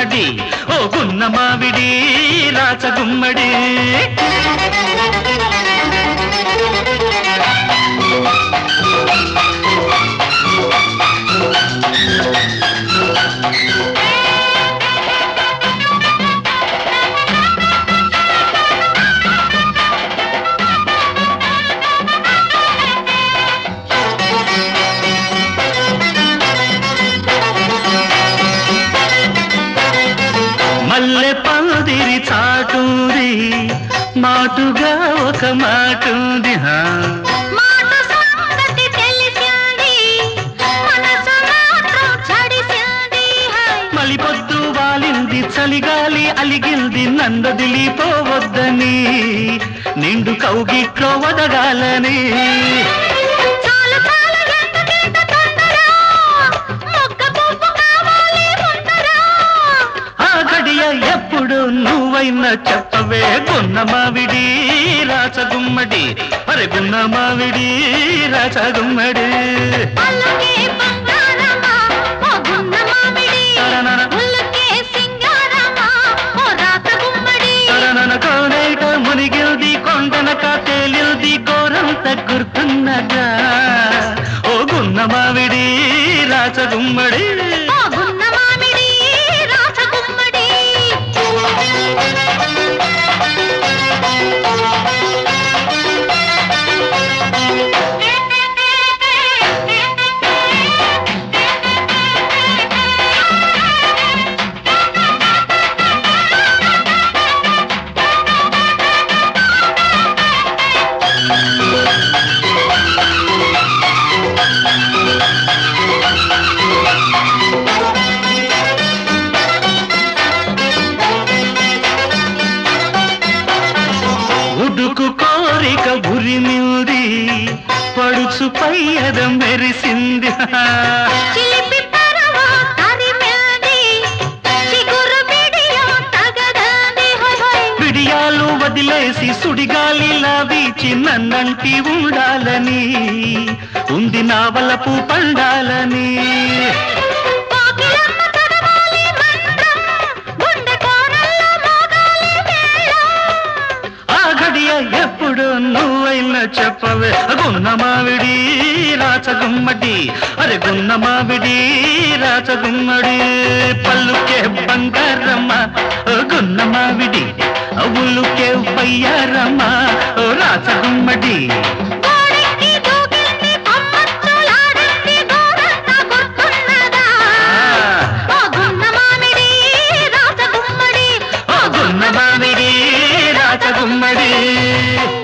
గుమ్మడి ఓ గున్న మావిడి రాచగుమ్మడి మల్లె పందిరి చాటుంది మాటుగా ఒక మాటుంది హా మాట సంగతి తెలిసింది మనసు మాత్రం చడిసింది హై మలిపొద్దు వాలింది చలిగాలి అలిగింది నందదిలిపోవద్దని నిండు కౌగిట్లో వదగాలని చాలు చాలు ఎందుకింత తొందర మొక్క పువ్వు కావాలి ముందర ఆ గడియ ఎప్పుడు నువ్వైనా చెప్పవే గున్న మావిడి రాచగుమ్మడి అరే గున్న మావిడి రాచగుమ్మడి అల్లకే బంగారమా ఓ గున్న మామిడి తరనన. ఉల్లకే సింగారమా ఓ రాత గుమ్మడి తరనన కోనేట మునిగిల్ది కొండనక తేలిల్ది కోరంత గుర్తున్నదా ఓ గున్న మావిడి రాచగుమ్మడి ఓ గున్న మామిడి రాత గుమ్మడి ఉడుకు కోరిక ఉరిమింది పడుచు పయ్యద మెరిసింది చిలిపి పరవా తరిమింది చిగురు బిడియం తగదంది హోయ్ హోయ్ పిడియాలు వదిలేసి సుడిగాలిలా వీచి నన్నంటి ఉండాలని ఉంది నా వలపు పండాలని కోకిలమ్మ చదవాలి మంత్రం గుండె కోరల్లో మోగాలి మేళం ఆ గడియ ఎప్పుడు నువ్వైనా చెప్పవే గున్న మావిడి రాచగుమ్మడి అరే గున్న మావిడి రాచగుమ్మడి పల్లుకే బంగారమ్మ ఓ గున్న మావిడి ఉల్లుకే పయ్యారమ్మ ఓ రాచగుమ్మడి గోడెక్కి దూకింది కొమ్మచ్చులాడింది గోరంతా గుర్తున్నదా ఓ గున్న మామిడి రాజగుమ్మడి ఓ గున్న మావిడి రాచగుమ్మడి